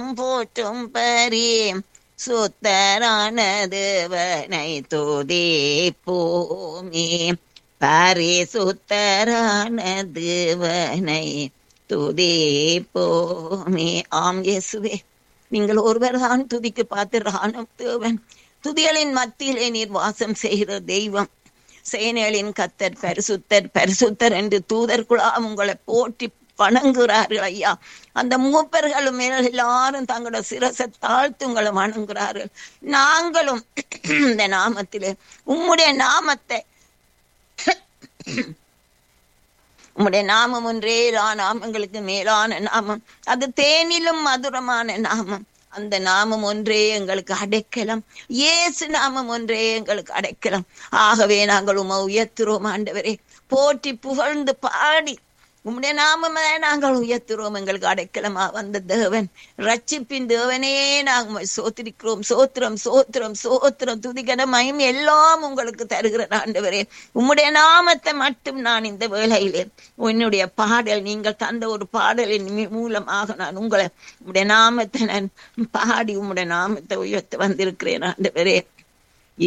போற்றும் பரி சுத்தரான தேவனை துதிப்போமே பரிசுத்தரான தேவனை துதிப்போமே ஆம் இயேசுவே நீங்கள் ஒருவர்தான் துதிக்கு பாத்திரான தேவன் துதிகளின் மத்தியிலே நீர் வாசம் செய்கிற தெய்வம் சேனைகளின் கத்தர் பரிசுத்தர் பரிசுத்தர் என்று தூதர்குழாம் உங்களை போற்றி வணங்குகிறார்கள் ஐயா அந்த மூப்பர்களும் எல்லாரும் தங்களோட சிரசை தாழ்த்து உங்களை வணங்குகிறார்கள் நாங்களும் இந்த நாமத்திலே உம்முடைய நாமத்தை உம்முடைய நாமம் ஒன்றே நாமங்களுக்கு மேலான நாமம் அது தேனிலும் மதுரமான நாமம் அந்த நாமம் ஒன்றே எங்களுக்கு அடைக்கலாம் இயேசு நாமம் ஒன்றே எங்களுக்கு அடைக்கலாம் ஆகவே நாங்கள் உம உயர்த்துறோம் ஆண்டவரே போற்றி புகழ்ந்து பாடி உம்முடைய நாமமே நாங்கள் உயர்த்துறோம் எங்களுக்கு அடைக்கலமா வந்த தேவன் ரட்சிப்பின் தேவனே நாங்கள் சோத்திரிக்கிறோம் சோத்திரம் சோத்திரம் சோத்திரம் துதிகன மயம் எல்லாம் உங்களுக்கு தருகிற ஆண்டவரே உம்முடைய நாமத்தை மட்டும் நான் இந்த வேளையிலே உன்னுடைய பாடல் நீங்கள் தந்த ஒரு பாடலின் மூலமாக நான் உங்களை உம்முடைய நாமத்தை நான் பாடி உம்முடைய நாமத்தை உயர்த்த வந்திருக்கிறேன் ஆண்டவரே